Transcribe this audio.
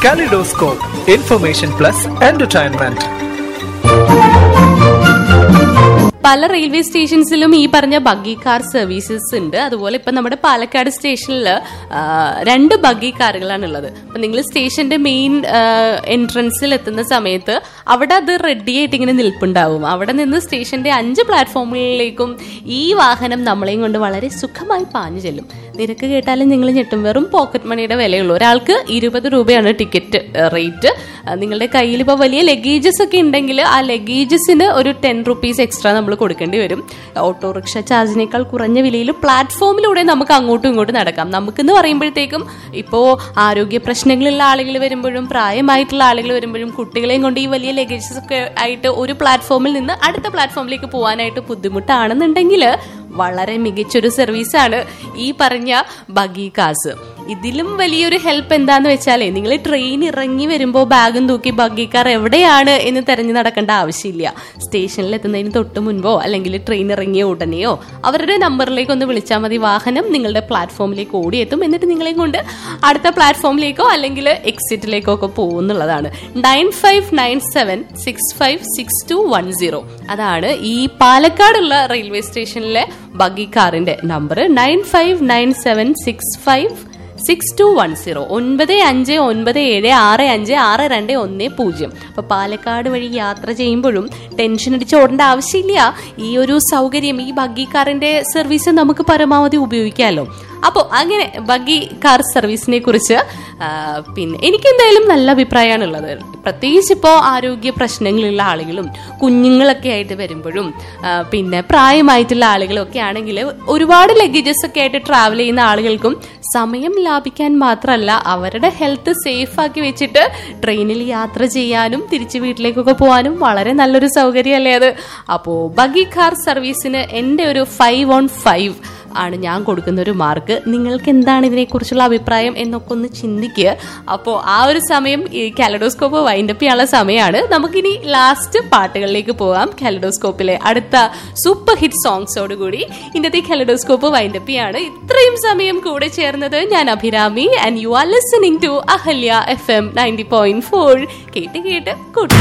Kaleidoscope, information plus entertainment. പല railway സ്റ്റേഷൻസിലും ഈ പറഞ്ഞ ബഗ്ഗി കാർ സർവീസസ് ഉണ്ട് അതുപോലെ ഇപ്പൊ നമ്മുടെ പാലക്കാട് സ്റ്റേഷനിൽ രണ്ട് ബഗ്ഗി കാറുകളാണ് ഉള്ളത് അപ്പൊ നിങ്ങൾ സ്റ്റേഷന്റെ മെയിൻ എൻട്രൻസിൽ എത്തുന്ന സമയത്ത് അവിടെ അത് റെഡി ആയിട്ട് ഇങ്ങനെ നിൽപ്പുണ്ടാവും അവിടെ നിന്ന് സ്റ്റേഷന്റെ അഞ്ച് പ്ലാറ്റ്ഫോമുകളിലേക്കും ഈ വാഹനം നമ്മളെയും കൊണ്ട് വളരെ സുഖമായി പാഞ്ഞു ചെല്ലും നിരക്ക് കേട്ടാലും നിങ്ങൾ ഞെട്ടും വെറും പോക്കറ്റ് മണിയുടെ വിലയുള്ളൂ ഒരാൾക്ക് ഇരുപത് രൂപയാണ് ടിക്കറ്റ് റേറ്റ് നിങ്ങളുടെ കയ്യിൽ ഇപ്പോൾ വലിയ ലഗേജസ് ഒക്കെ ഉണ്ടെങ്കിൽ ആ ലഗേജസിന് ഒരു ടെൻ റുപ്പീസ് എക്സ്ട്രാ നമ്മൾ കൊടുക്കേണ്ടി വരും ഓട്ടോറിക്ഷ ചാർജിനേക്കാൾ കുറഞ്ഞ വിലയിൽ പ്ലാറ്റ്ഫോമിലൂടെ നമുക്ക് അങ്ങോട്ടും ഇങ്ങോട്ടും നടക്കാം നമുക്കെന്ന് പറയുമ്പോഴത്തേക്കും ഇപ്പോൾ ആരോഗ്യ പ്രശ്നങ്ങളുള്ള ആളുകൾ വരുമ്പോഴും പ്രായമായിട്ടുള്ള ആളുകൾ വരുമ്പോഴും കുട്ടികളെയും കൊണ്ട് ഈ വലിയ ലഗേജസ് ഒക്കെ ആയിട്ട് ഒരു പ്ലാറ്റ്ഫോമിൽ നിന്ന് അടുത്ത പ്ലാറ്റ്ഫോമിലേക്ക് പോകാനായിട്ട് ബുദ്ധിമുട്ടാണെന്നുണ്ടെങ്കിൽ വളരെ മികച്ചൊരു സർവീസാണ് ഈ പറഞ്ഞ ബഗി കാസ് ഇതിലും വലിയൊരു ഹെൽപ്പ് എന്താന്ന് വെച്ചാലേ നിങ്ങൾ ട്രെയിൻ ഇറങ്ങി വരുമ്പോൾ ബാഗും തൂക്കി ബഗ്ഗി കാർ എവിടെയാണ് എന്ന് തെരഞ്ഞു നടക്കേണ്ട ആവശ്യമില്ല സ്റ്റേഷനിൽ എത്തുന്നതിന് തൊട്ട് മുൻപോ അല്ലെങ്കിൽ ട്രെയിൻ ഇറങ്ങിയ ഉടനെയോ അവരുടെ നമ്പറിലേക്ക് ഒന്ന് വിളിച്ചാൽ മതി വാഹനം നിങ്ങളുടെ പ്ലാറ്റ്ഫോമിലേക്ക് ഓടിയെത്തും എന്നിട്ട് നിങ്ങളെയും കൊണ്ട് അടുത്ത പ്ലാറ്റ്ഫോമിലേക്കോ അല്ലെങ്കിൽ എക്സിറ്റിലേക്കോ ഒക്കെ പോകുന്നുള്ളതാണ് nine five nine seven six five six two one zero അതാണ് ഈ പാലക്കാടുള്ള റെയിൽവേ സ്റ്റേഷനിലെ ബഗ്ഗി കാറിന്റെ number nine five nine seven six five six two one zero ഒൻപത് അഞ്ച് ഒൻപത് ഏഴ് ആറ് അഞ്ച് ആറ് രണ്ട് ഒന്ന് പൂജ്യം അപ്പൊ പാലക്കാട് വഴി യാത്ര ചെയ്യുമ്പോഴും ടെൻഷൻ അടിച്ച് ഓടേണ്ട ആവശ്യമില്ല ഈ ഒരു സൗകര്യം ഈ ബഗ്ഗി കാറിന്റെ സർവീസ് നമുക്ക് പരമാവധി ഉപയോഗിക്കാമല്ലോ അപ്പോൾ അങ്ങനെ ബഗ്ഗി കാർ സർവീസിനെ കുറിച്ച് ആ, പിന്നെ എനിക്ക് എന്തായാലും നല്ല അഭിപ്രായമാണ് ഉള്ളത് പ്രത്യേകിച്ച് ഇപ്പോൾ ആരോഗ്യ പ്രശ്നങ്ങളുള്ള ആളുകളും കുഞ്ഞുങ്ങളൊക്കെ ആയിട്ട് വരുമ്പോഴും ആ, പിന്നെ പ്രായമായിട്ടുള്ള ആളുകളും ഒക്കെ ആണെങ്കിൽ ഒരുപാട് ലഗേജസ് ഒക്കെ ആയിട്ട് ട്രാവൽ ചെയ്യുന്ന ആളുകൾക്കും സമയം ലാഭിക്കാൻ മാത്രമല്ല അവരുടെ ഹെൽത്ത് സേഫ് ആക്കി വെച്ചിട്ട് ട്രെയിനിൽ യാത്ര ചെയ്യാനും തിരിച്ച് വീട്ടിലേക്കൊക്കെ പോകാനും വളരെ നല്ലൊരു സൗകര്യമല്ലേ അത് അപ്പോൾ ബഗി കാർ സർവീസിന് എൻ്റെ ഒരു ഫൈവ് ഓൺ ഫൈവ് ആണ് ഞാൻ കൊടുക്കുന്ന ഒരു മാർക്ക് നിങ്ങൾക്ക് എന്താണ് ഇതിനെക്കുറിച്ചുള്ള അഭിപ്രായം എന്നൊക്കെ ഒന്ന് ചിന്തിക്കുക അപ്പോൾ ആ ഒരു സമയം ഈ കാലഡോസ്കോപ്പ് വൈൻഡപ്പ് ചെയ്യാനുള്ള സമയമാണ് നമുക്കിനി ലാസ്റ്റ് പാട്ടുകളിലേക്ക് പോകാം കാലഡോസ്കോപ്പിലെ അടുത്ത സൂപ്പർ ഹിറ്റ് സോങ്സോട് കൂടി ഇന്നത്തെ കാലഡോസ്കോപ്പ് വൈൻഡപ്പ് ചെയ്യാണ് ഇത്രയും സമയം കൂടെ ചേർന്നത് ഞാൻ Abhirami and you are listening to Ahalya F M ninety point four കേട്ട് കേട്ട് കൂട്ടുക